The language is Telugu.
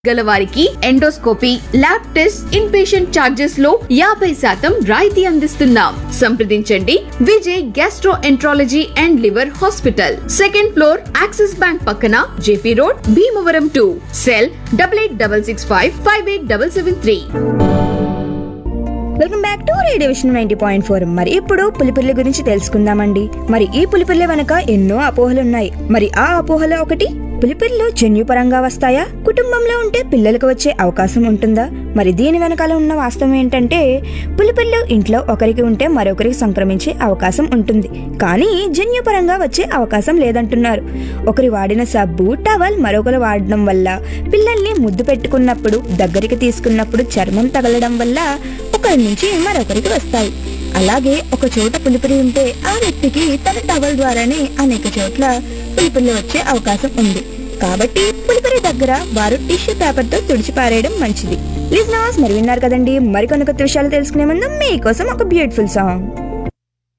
గల వారికి endoscopy lab test in patient charges లో యాభై శాతం రాయితీ అందిస్తున్నాం సంప్రదించండి Vijay gastroenterology and liver hospital second floor Axis bank పక్కన JP road Bhimavaram to cell double eight double six five five eight double seven three welcome back to radio vision ninety point four మరి ఇప్పుడు పులిపిర్ల గురించి తెలుసుకుందామండి మరి ఈ పులిపిర్ల వెనక ఎన్నో అపోహలు ఉన్నాయి మరి ఆ అపోహలో ఒకటి పులిపిర్లు జన్యుపరంగా వస్తాయా కుటుంబంలో ఉంటే పిల్లలకు వచ్చే అవకాశం ఉంటుందా మరి దీని వెనకాల ఉన్న వాస్తవం ఏంటంటే పులిపిర్లు ఇంట్లో ఒకరికి ఉంటే మరొకరికి సంక్రమించే అవకాశం ఉంటుంది కానీ జన్యుపరంగా వచ్చే అవకాశం లేదంటున్నారు ఒకరి వాడిన సబ్బు టవల్ మరొకరు వాడడం వల్ల పిల్లల్ని ముద్దు పెట్టుకున్నప్పుడు దగ్గరికి తీసుకున్నప్పుడు చర్మం తగలడం వల్ల ఒకరి నుంచి మరొకరికి వస్తాయి అలాగే ఒక చోట పులిపిరి ఉంటే ఆ వ్యక్తికి తన టవల్ ద్వారానే అనేక చోట్ల పులిపిరి వచ్చే అవకాశం ఉంది కాబట్టి పులిపిరి దగ్గర వారు టిష్యూ పేపర్ తో తుడిచి పారేయడం మంచిది లిజనర్స్ మరి విన్నారు కదండి మరికొన్ని కొత్త విషయాలు తెలుసుకునే ముందు మీకోసం ఒక బ్యూటిఫుల్ సాంగ్